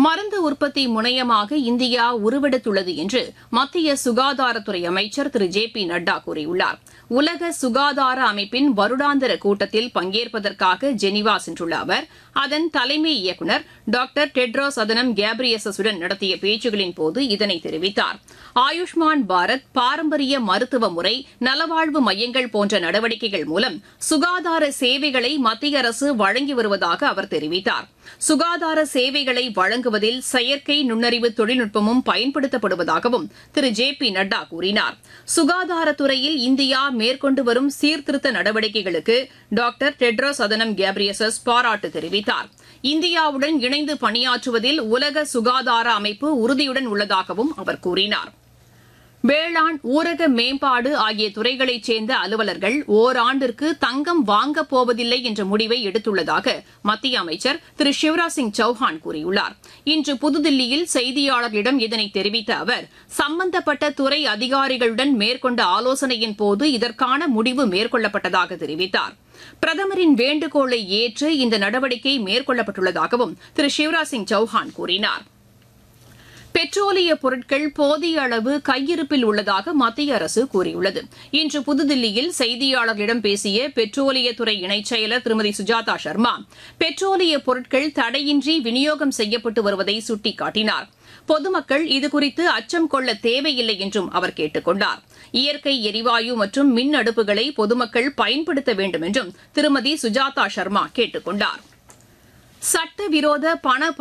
மருந்து உற்பத்தி முனையமாக இந்தியா உருவெடுத்துள்ளது என்று மத்திய சுகாதாரத்துறை அமைச்சர் திரு ஜே பி நட்டா கூறியுள்ளார் உலக சுகாதார அமைப்பின் வருடாந்திர கூட்டத்தில் பங்கேற்பதற்காக ஜெனீவா சென்றுள்ள அவர் அதன் தலைமை இயக்குநர் டாக்டர் டெட்ரோஸ் அதனம் கேப்ரியசஸுடன் நடத்திய பேச்சுகளின் போது இதனை தெரிவித்தார் ஆயுஷ்மான் பாரத் பாரம்பரிய மருத்துவ முறை நலவாழ்வு மையங்கள் போன்ற நடவடிக்கைகள் மூலம் சுகாதார சேவைகளை மத்திய அரசு வழங்கி வருவதாக அவர் தெரிவித்தார் சுகாதார சேவைகளை வழங்குவதில் செயற்கை நுண்ணறிவு தொழில்நுட்பமும் பயன்படுத்தப்படுவதாகவும் திரு ஜே பி நட்டா கூறினார் சுகாதாரத்துறையில் இந்தியா மேற்கொண்டு வரும் சீர்திருத்த நடவடிக்கைகளுக்கு டாக்டர் டெட்ரோஸ் அதனம் கேப்ரியசஸ் பாராட்டு தெரிவித்தார் இந்தியாவுடன் இணைந்து பணியாற்றுவதில் உலக சுகாதார அமைப்பு உறுதியுடன் உள்ளதாகவும் அவர் கூறினார் வேளாண் ஊரக மேம்பாடு ஆகிய துறைகளைச் சேர்ந்த அலுவலர்கள் ஓராண்டிற்கு தங்கம் வாங்கப் போவதில்லை என்ற முடிவை எடுத்துள்ளதாக மத்திய அமைச்சர் திரு சிவராஜ் சிங் சௌஹான் கூறியுள்ளார் இன்று புதுதில்லியில் செய்தியாளர்களிடம் இதனை தெரிவித்த அவர் சம்பந்தப்பட்ட துறை அதிகாரிகளுடன் மேற்கொண்ட ஆலோசனையின் போது இதற்கான முடிவு மேற்கொள்ளப்பட்டதாக தெரிவித்தார் பிரதமரின் வேண்டுகோளை ஏற்று இந்த நடவடிக்கை மேற்கொள்ளப்பட்டுள்ளதாகவும் திரு சிவராஜ் சிங் சௌஹான் கூறினார் பெட்ரோலிய பொருட்கள் போதிய அளவு கையிருப்பில் உள்ளதாக மத்திய அரசு கூறியுள்ளது இன்று புதுதில்லியில் செய்தியாளர்களிடம் பேசிய பெட்ரோலியத்துறை இணைச் செயலர் திருமதி சுஜாதா சர்மா பெட்ரோலிய பொருட்கள் தடையின்றி விநியோகம் செய்யப்பட்டு வருவதை சுட்டிக்காட்டினார் பொதுமக்கள் இதுகுறித்து அச்சம் கொள்ள தேவையில்லை என்றும் அவர் கேட்டுக் கொண்டார் இயற்கை எரிவாயு மற்றும் மின் அடுப்புகளை பொதுமக்கள் பயன்படுத்த வேண்டும் என்றும் திருமதி சுஜாதா சர்மா கேட்டுக் கொண்டார் சட்டவிரோத பண